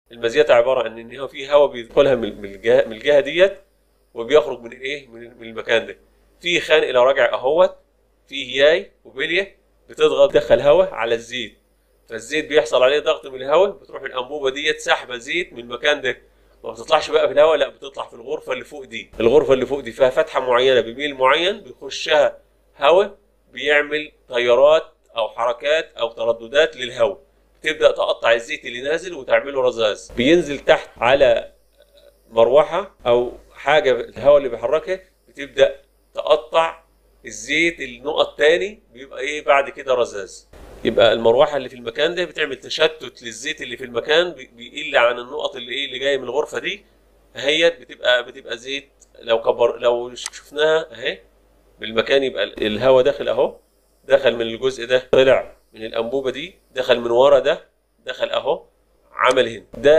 المزيات عباره عن ان هو في هواء بيدخلها من من الجهه من الجهه ديت وبيخرج من الايه من من المكان ده في خانق لو راجع اهوت في هياي وبليه بتضغط تدخل هواء على الزيت فالزيت بيحصل عليه ضغط من الهواء بتروح الانبوبه ديت سحبه زيت من المكان ده ما بتطلعش بقى في الهواء لا بتطلع في الغرفه اللي فوق دي الغرفه اللي فوق دي فيها فتحه معينه بميل معين بيخشها هواء بيعمل تيارات او حركات او ترددات للهواء تبدا تقطع الزيت اللي نازل وتعمله رذاذ بينزل تحت على مروحه او حاجه الهواء اللي بيحركها بتبدا تقطع الزيت النقط تاني بيبقى ايه بعد كده رذاذ يبقى المروحه اللي في المكان ده بتعمل تشتت للزيت اللي في المكان بي- بيقل عن النقط اللي ايه اللي جايه من الغرفه دي اهيت بتبقى بتبقى زيت لو كبر لو شفناها اهي بالمكان يبقى الهواء داخل اهو دخل من الجزء ده طلع من الانبوبه دي دخل من ورا ده دخل اهو عمل هنا ده